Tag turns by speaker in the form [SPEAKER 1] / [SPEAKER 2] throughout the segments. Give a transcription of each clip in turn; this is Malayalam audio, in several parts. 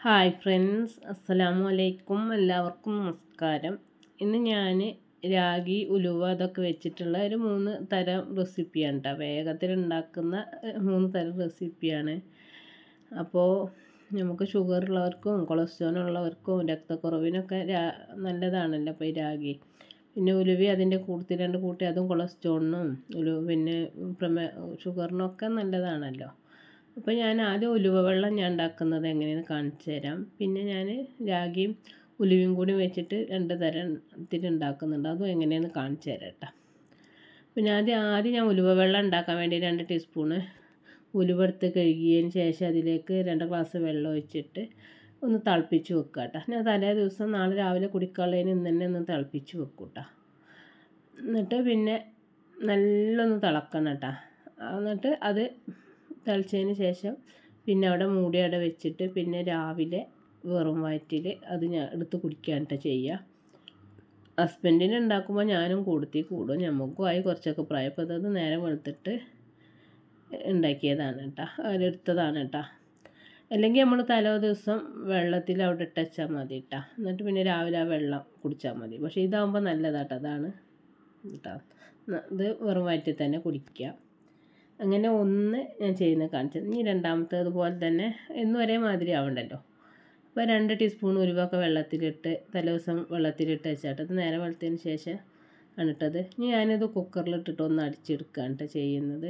[SPEAKER 1] ഹായ് ഫ്രണ്ട്സ് അസ്സലാമു അലൈക്കും എല്ലാവർക്കും നമസ്കാരം ഇന്ന് ഞാൻ രാഗി ഉലുവ അതൊക്കെ വെച്ചിട്ടുള്ള ഒരു മൂന്ന് തരം റെസിപ്പിയാണ് കേട്ടോ വേഗത്തിൽ ഉണ്ടാക്കുന്ന മൂന്ന് തരം റെസിപ്പിയാണ് അപ്പോൾ നമുക്ക് ഷുഗർ ഉള്ളവർക്കും കൊളസ്ട്രോൾ ഉള്ളവർക്കും രക്തക്കുറവിനൊക്കെ നല്ലതാണല്ലോ അപ്പോൾ ഈ രാഗി പിന്നെ ഉലുവി അതിൻ്റെ കൂട്ടത്തിൽ രണ്ട് കൂട്ടി അതും കൊളസ്ട്രോളിനും ഉലു പിന്നെ പ്രമേ ഷുഗറിനൊക്കെ നല്ലതാണല്ലോ അപ്പോൾ ഞാൻ ആദ്യം ഉലുവ വെള്ളം ഞാൻ ഉണ്ടാക്കുന്നത് എങ്ങനെയെന്ന് കാണിച്ചു തരാം പിന്നെ ഞാൻ രാഗിയും ഉലുവയും കൂടി വെച്ചിട്ട് രണ്ട് തരത്തിൽ ഉണ്ടാക്കുന്നുണ്ട് അതും എങ്ങനെയെന്ന് കാണിച്ചു തരാം കേട്ടോ പിന്നെ ആദ്യം ആദ്യം ഞാൻ ഉലുവ വെള്ളം ഉണ്ടാക്കാൻ വേണ്ടി രണ്ട് ടീസ്പൂണ് ഉലുവ എടുത്ത് കഴുകിയതിന് ശേഷം അതിലേക്ക് രണ്ട് ഗ്ലാസ് വെള്ളം ഒഴിച്ചിട്ട് ഒന്ന് തിളപ്പിച്ച് വെക്കുക കേട്ടോ ഞാൻ തലേ ദിവസം നാളെ രാവിലെ കുടിക്കാനുള്ളതിന് ഇന്ന് തന്നെ ഒന്ന് തിളപ്പിച്ച് വെക്കും കേട്ടോ എന്നിട്ട് പിന്നെ നല്ലൊന്ന് തിളക്കണം കേട്ടോ എന്നിട്ട് അത് തിളച്ചതിന് ശേഷം പിന്നെ അവിടെ മൂടി അവിടെ വെച്ചിട്ട് പിന്നെ രാവിലെ വെറും വയറ്റിൽ അത് ഞാൻ എടുത്ത് കുടിക്കാനിട്ട് ചെയ്യുക ഹസ്ബൻഡിന് ഉണ്ടാക്കുമ്പോൾ ഞാനും കൂടുത്തി കൂടും നമുക്കും ആയി കുറച്ചൊക്കെ പ്രായം അപ്പോൾ അത് നേരെ വെളുത്തിട്ട് ഉണ്ടാക്കിയതാണ് കേട്ടോ അതിലെടുത്തതാണ് കേട്ടോ അല്ലെങ്കിൽ നമ്മൾ തലോ ദിവസം വെള്ളത്തിൽ അവിടെ ഇട്ടച്ചാൽ മതി കേട്ടോ എന്നിട്ട് പിന്നെ രാവിലെ ആ വെള്ളം കുടിച്ചാൽ മതി പക്ഷേ ഇതാകുമ്പോൾ നല്ലതാട്ടോ അതാണ് കേട്ടോ ഇത് വെറും വയറ്റിൽ തന്നെ കുടിക്കുക അങ്ങനെ ഒന്ന് ഞാൻ ചെയ്യുന്നത് കാണിച്ചത് ഇനി രണ്ടാമത്തെ അതുപോലെ തന്നെ എന്നും ഒരേ മാതിരി ആവണ്ടല്ലോ അപ്പോൾ രണ്ട് ടീസ്പൂൺ ഉരുവൊക്കെ വെള്ളത്തിലിട്ട് തലേദിവസം വെള്ളത്തിലിട്ട് വെച്ചാട്ട് അത് നേരെ വെള്ളത്തിന് ശേഷം ആണ് ഇട്ടത് ഇനി ഞാനിത് കുക്കറിലിട്ടിട്ട് ഒന്ന് അടിച്ചെടുക്കുകയാണ് കേട്ടോ ചെയ്യുന്നത്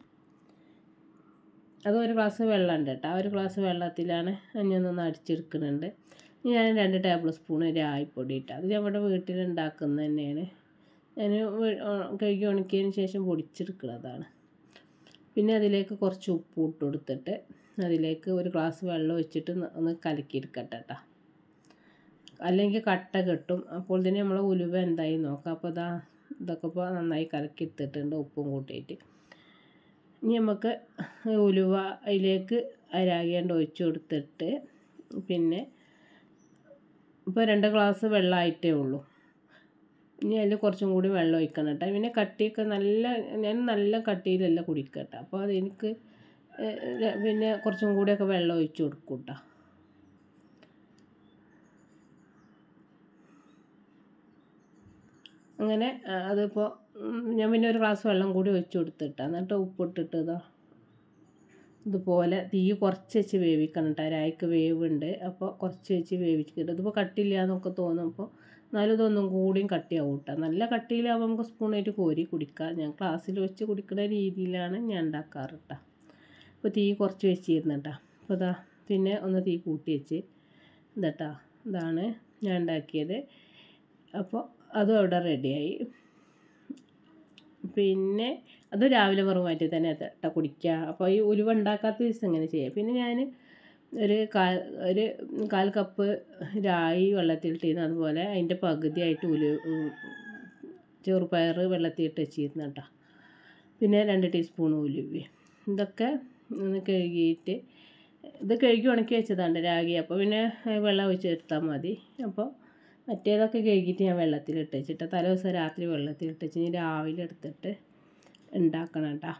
[SPEAKER 1] അത് ഒരു ഗ്ലാസ് വെള്ളം ഉണ്ട് കേട്ടോ ആ ഒരു ഗ്ലാസ് വെള്ളത്തിലാണ് അഞ്ഞൊന്നൊന്ന് അടിച്ചെടുക്കുന്നുണ്ട് ഇനി ഞാൻ രണ്ട് ടേബിൾ സ്പൂൺ രായിപ്പൊടി ഇട്ട് അത് നമ്മുടെ വീട്ടിൽ ഉണ്ടാക്കുന്നത് തന്നെയാണ് ഞാൻ കഴുകി ഉണക്കിയതിന് ശേഷം പൊടിച്ചെടുക്കുന്നതാണ് പിന്നെ അതിലേക്ക് കുറച്ച് ഉപ്പ് ഇട്ട് കൊടുത്തിട്ട് അതിലേക്ക് ഒരു ഗ്ലാസ് വെള്ളം ഒഴിച്ചിട്ട് ഒന്ന് കലക്കിയെടുക്കട്ടെ കേട്ടോ അല്ലെങ്കിൽ കട്ട കെട്ടും അപ്പോൾ തന്നെ നമ്മൾ ഉലുവ എന്തായി നോക്കാം അപ്പോൾ ഇതാ ഇതൊക്കെ ഇപ്പോൾ നന്നായി കലക്കി എടുത്തിട്ടുണ്ട് ഉപ്പും കൂട്ടിയിട്ട് ഇനി നമുക്ക് ഉലുവ അതിലേക്ക് അരാകിയാണ്ട് ഒഴിച്ച് കൊടുത്തിട്ട് പിന്നെ ഇപ്പോൾ രണ്ട് ഗ്ലാസ് വെള്ളമായിട്ടേ ഉള്ളൂ ഇനി അതിൽ കുറച്ചും കൂടി വെള്ളം ഒഴിക്കണം കേട്ടോ പിന്നെ കട്ടിയൊക്കെ നല്ല ഞാൻ നല്ല കട്ടിയിലല്ല കുടിക്കുക കേട്ടോ അപ്പോൾ അതെനിക്ക് പിന്നെ കുറച്ചും കൂടിയൊക്കെ വെള്ളം ഒഴിച്ച് കൊടുക്കും കേട്ടോ അങ്ങനെ അതിപ്പോൾ ഞാൻ പിന്നെ ഒരു ഗ്ലാസ് വെള്ളം കൂടി ഒഴിച്ച് കൊടുത്തിട്ട് എന്നിട്ട് ഉപ്പിട്ടിട്ട് ഇതാ ഇതുപോലെ തീ കുറച്ച് വെച്ച് വേവിക്കണം കേട്ടോ രായ്ക്ക് വേവുണ്ട് അപ്പോൾ കുറച്ച് വെച്ച് വേവിച്ചിട്ട് ഇതിപ്പോൾ കട്ടില്ല എന്നൊക്കെ തോന്നും അപ്പോൾ എന്നാലും ഇതൊന്നും കൂടിയും കട്ടിയാവും കേട്ടോ നല്ല കട്ടിയിലാവുമ്പോൾ നമുക്ക് സ്പൂണായിട്ട് കോരി കുടിക്കാം ഞാൻ ക്ലാസ്സിൽ വെച്ച് കുടിക്കുന്ന രീതിയിലാണ് ഞാൻ ഉണ്ടാക്കാറ് കേട്ടോ അപ്പോൾ തീ കുറച്ച് വെച്ചിരുന്നു കേട്ടോ അപ്പോൾ ഇതാ പിന്നെ ഒന്ന് തീ കൂട്ടി വെച്ച് ഇതാട്ടോ ഇതാണ് ഞാൻ ഉണ്ടാക്കിയത് അപ്പോൾ അതും അവിടെ റെഡിയായി പിന്നെ അത് രാവിലെ വെറുമാറ്റി തന്നെ കേട്ടോ കുടിക്കുക അപ്പോൾ ഈ ഉലുവ ഉണ്ടാക്കാത്ത ദിവസം ഇങ്ങനെ ചെയ്യാം പിന്നെ ഞാൻ ഒരു കാൽ ഒരു കാൽ കപ്പ് രായി വെള്ളത്തിലിട്ടിരുന്നു അതുപോലെ അതിൻ്റെ പകുതിയായിട്ട് ഉലു ചെറുപയർ വെള്ളത്തിലിട്ട് വെച്ചിരുന്നു കേട്ടോ പിന്നെ രണ്ട് ടീസ്പൂൺ ഉലുവി ഇതൊക്കെ ഒന്ന് കഴുകിയിട്ട് ഇത് കഴുകി ഉണക്കി വെച്ചതാണ് രാഗി അപ്പോൾ പിന്നെ വെള്ളം ഒഴിച്ച് എടുത്താൽ മതി അപ്പോൾ മറ്റേതൊക്കെ കഴുകിയിട്ട് ഞാൻ വെള്ളത്തിലിട്ട് വെച്ചിട്ട് തലേ ദിവസം രാത്രി വെള്ളത്തിലിട്ട് വെച്ച് രാവിലെ എടുത്തിട്ട് ഉണ്ടാക്കണം കേട്ടോ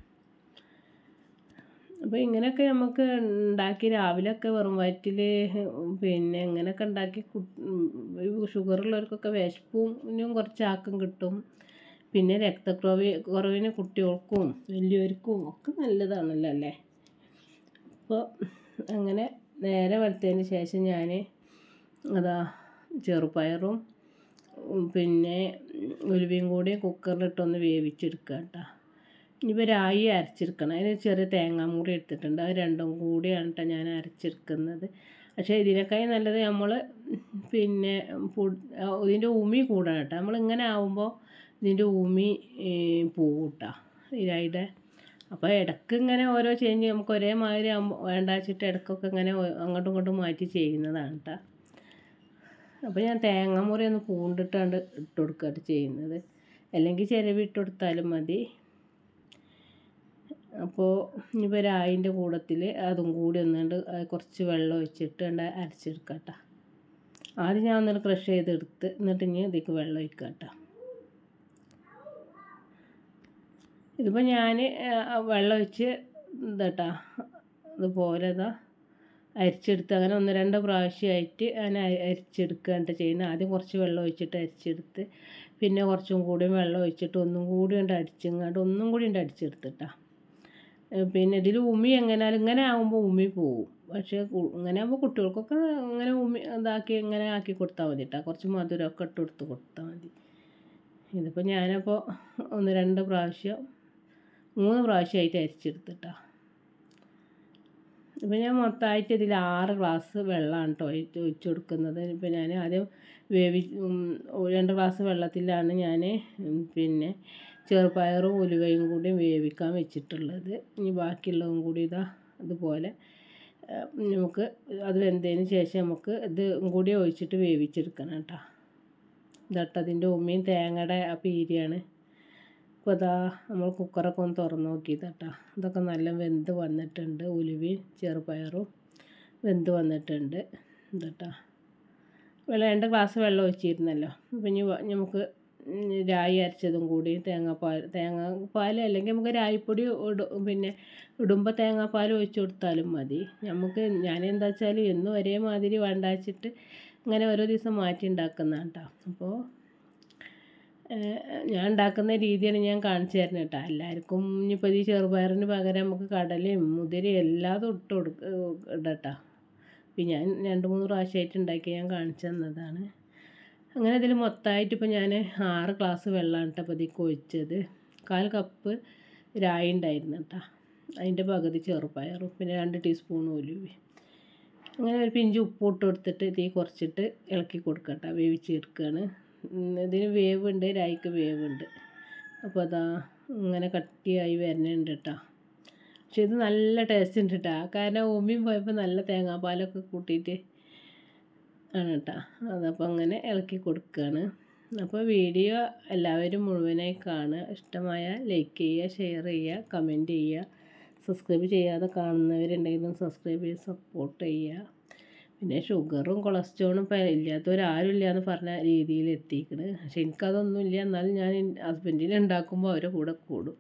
[SPEAKER 1] അപ്പോൾ ഇങ്ങനെയൊക്കെ നമുക്ക് ഉണ്ടാക്കി രാവിലെയൊക്കെ വെറും വയറ്റിൽ പിന്നെ ഇങ്ങനെയൊക്കെ ഉണ്ടാക്കി ഷുഗറുള്ളവർക്കൊക്കെ വിശപ്പും കുറച്ച് ആക്കം കിട്ടും പിന്നെ രക്തക്കുറവ് കുറവിന് കുട്ടികൾക്കും വലിയവർക്കും ഒക്കെ നല്ലതാണല്ലോ അല്ലേ അപ്പോൾ അങ്ങനെ നേരെ വെളുത്തതിന് ശേഷം ഞാൻ അതാ ചെറുപയറും പിന്നെ ഉലുവയും കൂടി കുക്കറിലിട്ടൊന്ന് വേവിച്ചെടുക്കുക കേട്ടോ ഇനിയിപ്പോൾ രായി അരച്ചെടുക്കണം അതിന് ചെറിയ തേങ്ങാമൂടി എടുത്തിട്ടുണ്ട് അത് രണ്ടും കൂടിയാണ് കേട്ടോ ഞാൻ അരച്ചെടുക്കുന്നത് പക്ഷേ ഇതിനേക്കായി നല്ലത് നമ്മൾ പിന്നെ ഇതിൻ്റെ ഉമി കൂടണം കേട്ടോ നമ്മളിങ്ങനെ ആവുമ്പോൾ ഇതിൻ്റെ ഉമി പോവും കേട്ടോ ഇരായിയുടെ അപ്പോൾ ഇടയ്ക്ക് ഇങ്ങനെ ഓരോ ചേഞ്ച് നമുക്ക് ഒരേ മാതിരി ആകുമ്പോൾ വേണ്ട വെച്ചിട്ട് ഇടയ്ക്കൊക്കെ ഇങ്ങനെ അങ്ങോട്ടും ഇങ്ങോട്ടും മാറ്റി ചെയ്യുന്നതാണ് കേട്ടോ അപ്പോൾ ഞാൻ തേങ്ങാമുറി ഒന്ന് പൂണ്ടിട്ടാണ്ട് ഇട്ട് കൊടുക്കുകയാണ് ചെയ്യുന്നത് അല്ലെങ്കിൽ ചിരവി ഇട്ട് കൊടുത്താലും മതി അപ്പോൾ ഇനിയിപ്പോൾ രായിൻ്റെ കൂടത്തിൽ അതും കൂടി ഒന്നുകൊണ്ട് കുറച്ച് വെള്ളം ഒഴിച്ചിട്ട് ഉണ്ട് അരച്ചെടുക്കാം കേട്ടോ ആദ്യം ഞാൻ ഒന്നിട്ട് ക്രഷ് ചെയ്തെടുത്ത് എന്നിട്ട് ഇനി ഇതിലേക്ക് വെള്ളം ഒഴിക്കാം കേട്ടോ ഇതിപ്പോൾ ഞാൻ വെള്ളം ഒഴിച്ച് ഇതാട്ടാ അതുപോലെ ഇതാ അരിച്ചെടുത്ത് അങ്ങനെ ഒന്ന് രണ്ട് പ്രാവശ്യമായിട്ട് അങ്ങനെ അരിച്ചെടുക്കുകയാണ് ചെയ്യുന്നത് ആദ്യം കുറച്ച് വെള്ളം ഒഴിച്ചിട്ട് അരിച്ചെടുത്ത് പിന്നെ കുറച്ചും കൂടി വെള്ളം ഒഴിച്ചിട്ട് ഒന്നും കൂടി ഉണ്ട് അടിച്ചിങ്ങാണ്ട് ഒന്നും കൂടി ഉണ്ട് അടിച്ചെടുത്തിട്ടാ പിന്നെ ഇതിൽ ഉമി എങ്ങനെയാലും ഇങ്ങനെ ആകുമ്പോൾ ഉമി പോവും പക്ഷേ ഇങ്ങനെ ആകുമ്പോൾ കുട്ടികൾക്കൊക്കെ ഇങ്ങനെ ഉമി ഇതാക്കി ഇങ്ങനെ ആക്കി കൊടുത്താൽ മതി കേട്ടോ കുറച്ച് മധുരമൊക്കെ ഇട്ട് കൊടുത്ത് കൊടുത്താൽ മതി ഇതിപ്പോൾ ഞാനപ്പോൾ ഒന്ന് രണ്ട് പ്രാവശ്യം മൂന്ന് പ്രാവശ്യമായിട്ട് അരിച്ചെടുത്തിട്ടാ ഇപ്പം ഞാൻ മൊത്തമായിട്ട് ഇതിൽ ആറ് ഗ്ലാസ് വെള്ളമാണ് കേട്ടോ ഒഴിച്ച് കൊടുക്കുന്നത് ഇപ്പം ഞാൻ ആദ്യം വേവി രണ്ട് ഗ്ലാസ് വെള്ളത്തിലാണ് ഞാൻ പിന്നെ ചെറുപയറും ഉലുവയും കൂടി വേവിക്കാൻ വെച്ചിട്ടുള്ളത് ഇനി ബാക്കിയുള്ളതും കൂടി ഇതാ അതുപോലെ നമുക്ക് അത് വെന്തതിന് ശേഷം നമുക്ക് ഇത് കൂടി ഒഴിച്ചിട്ട് വേവിച്ചെടുക്കണം കേട്ടോ ഇതട്ടതിൻ്റെ ഉമ്മയും തേങ്ങയുടെ ആ പീരിയാണ് ഇപ്പോൾ ഇതാ നമ്മൾ കുക്കറൊക്കെ ഒന്ന് തുറന്ന് നോക്കിയതാട്ടാ ഇതൊക്കെ നല്ല വെന്ത് വന്നിട്ടുണ്ട് ഉലുവയും ചെറുപയറും വെന്ത് വന്നിട്ടുണ്ട് ഇതട്ടാ വെള്ളം രണ്ട് ഗ്ലാസ് വെള്ളം ഒഴിച്ചിരുന്നല്ലോ അപ്പം ഇനി നമുക്ക് രായി അരച്ചതും കൂടി തേങ്ങാപ്പാൽ തേങ്ങാപ്പാൽ അല്ലെങ്കിൽ നമുക്ക് രായിപ്പൊടി ഇടും പിന്നെ ഇടുമ്പോൾ തേങ്ങാപ്പാൽ ഒഴിച്ച് കൊടുത്താലും മതി നമുക്ക് ഞാൻ എന്താ വെച്ചാൽ എന്നും ഒരേ മാതിരി വേണ്ട വെച്ചിട്ട് ഇങ്ങനെ ഓരോ ദിവസം മാറ്റി ഉണ്ടാക്കുന്നതാണ് കേട്ടോ അപ്പോൾ ഞാൻ ഉണ്ടാക്കുന്ന രീതിയാണ് ഞാൻ കാണിച്ചു തരുന്നത് കേട്ടോ എല്ലാവർക്കും ഇനിയിപ്പോൾ ഈ ചെറുപയറിന് പകരം നമുക്ക് കടലയും മുതിരയും എല്ലാതും ഇട്ട് കൊടുക്ക ഇടട്ടോ പിന്നെ ഞാൻ രണ്ട് മൂന്ന് പ്രാവശ്യമായിട്ട് ഉണ്ടാക്കി ഞാൻ കാണിച്ചു തന്നതാണ് അങ്ങനെ ഇതിൽ മൊത്തമായിട്ട് ഇപ്പോൾ ഞാൻ ആറ് ഗ്ലാസ് വെള്ളമാണ് കേട്ടോ അപ്പോൾ ഇതിൽ ഒഴിച്ചത് കാൽ കപ്പ് രായി ഉണ്ടായിരുന്നു കേട്ടോ അതിൻ്റെ പകുതി ചെറുപയറും പിന്നെ രണ്ട് ടീസ്പൂൺ ഉലുവി അങ്ങനെ ഒരു പിഞ്ച് ഉപ്പ് ഇട്ട് കൊടുത്തിട്ട് തീ കുറച്ചിട്ട് ഇളക്കി കൊടുക്കട്ടോ വേവിച്ചെടുക്കുകയാണ് ഇതിന് വേവുണ്ട് രായിക്ക് വേവുണ്ട് അപ്പോൾ അതാ ഇങ്ങനെ കട്ടിയായി വരുന്നുണ്ട് കേട്ടോ പക്ഷെ ഇത് നല്ല ടേസ്റ്റ് ഉണ്ട് കേട്ടോ കാരണം ഉമ്മിയും പോയപ്പോൾ നല്ല തേങ്ങാപ്പാലൊക്കെ കൂട്ടിയിട്ട് ആണ് കേട്ടോ അതപ്പോൾ അങ്ങനെ ഇളക്കി കൊടുക്കുകയാണ് അപ്പോൾ വീഡിയോ എല്ലാവരും മുഴുവനായി കാണുക ഇഷ്ടമായ ലൈക്ക് ചെയ്യുക ഷെയർ ചെയ്യുക കമൻറ്റ് ചെയ്യുക സബ്സ്ക്രൈബ് ചെയ്യാതെ കാണുന്നവരുണ്ടെങ്കിലും സബ്സ്ക്രൈബ് ചെയ്ത് സപ്പോർട്ട് ചെയ്യുക പിന്നെ ഷുഗറും കൊളസ്ട്രോളും ഇപ്പം ഇല്ലാത്തവരാരും ഇല്ല എന്ന് പറഞ്ഞ രീതിയിൽ എത്തിക്കണ് പക്ഷെ എനിക്കതൊന്നും ഇല്ല എന്നാലും ഞാൻ ഹസ്ബൻഡിൽ ഉണ്ടാക്കുമ്പോൾ അവരെ കൂടെ കൂടും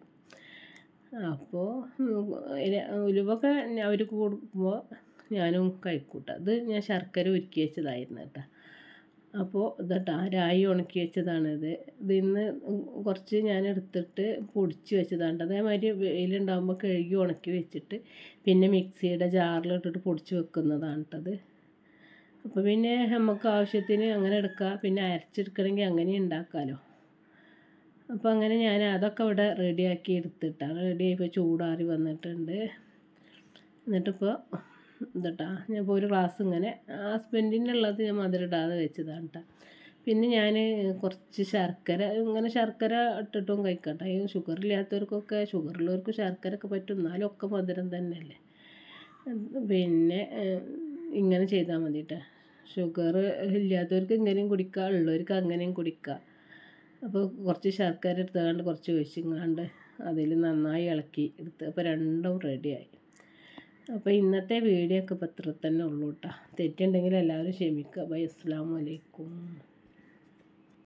[SPEAKER 1] അപ്പോൾ ഉലുവൊക്കെ അവർ കൂടുമ്പോൾ ഞാനും കഴിക്കൂട്ട അത് ഞാൻ ശർക്കര ഉരുക്കി വെച്ചതായിരുന്നു കേട്ടോ അപ്പോൾ ഇതട്ടാ രായി ഉണക്കി വെച്ചതാണിത് ഇതിന്ന് കുറച്ച് ഞാൻ എടുത്തിട്ട് പൊടിച്ച് വെച്ചതാണ് അതേമാതിരി വെയിലുണ്ടാകുമ്പോൾ കഴുകി ഉണക്കി വെച്ചിട്ട് പിന്നെ മിക്സിയുടെ ജാറിലിട്ടിട്ട് പൊടിച്ച് വെക്കുന്നതാണ് കേട്ടത് അപ്പോൾ പിന്നെ നമുക്ക് ആവശ്യത്തിന് അങ്ങനെ എടുക്കാം പിന്നെ അരച്ചെടുക്കണമെങ്കിൽ അങ്ങനെ ഉണ്ടാക്കാമല്ലോ അപ്പോൾ അങ്ങനെ ഞാൻ അതൊക്കെ ഇവിടെ റെഡിയാക്കി എടുത്തിട്ടാണ് റെഡി ആയിപ്പോൾ ചൂടാറി വന്നിട്ടുണ്ട് എന്നിട്ടിപ്പോൾ ഇതട്ടാ ഞാൻ ഇപ്പോൾ ഒരു ഗ്ലാസ് ഇങ്ങനെ ഹസ്ബൻഡിനുള്ളത് ഞാൻ മധുരം ഇടാതെ വെച്ചതാണ് കേട്ടോ പിന്നെ ഞാൻ കുറച്ച് ശർക്കര ഇങ്ങനെ ശർക്കര ഇട്ടിട്ടും കഴിക്കട്ടെ ഈ ഷുഗർ ഇല്ലാത്തവർക്കൊക്കെ ഷുഗറുള്ളവർക്ക് ശർക്കര ഒക്കെ പറ്റും എന്നാലും ഒക്കെ മധുരം തന്നെയല്ലേ പിന്നെ ഇങ്ങനെ ചെയ്താൽ മതി കേട്ടോ ഷുഗർ ഇല്ലാത്തവർക്ക് ഇങ്ങനെയും കുടിക്കാം ഉള്ളവർക്ക് അങ്ങനെയും കുടിക്കാം അപ്പോൾ കുറച്ച് ശർക്കര എടുത്തുകൊണ്ട് കുറച്ച് ഒഴിച്ചിങ്ങാണ്ട് അതിൽ നന്നായി ഇളക്കി എടുത്ത് അപ്പോൾ രണ്ടും റെഡിയായി അപ്പോൾ ഇന്നത്തെ വീഡിയോ ഒക്കെ ഇപ്പോൾ ഇത്ര തന്നെ ഉള്ളൂ കേട്ടോ തെറ്റുണ്ടെങ്കിൽ എല്ലാവരും ക്ഷമിക്കുക ബൈ അസ്സാം വലൈക്കും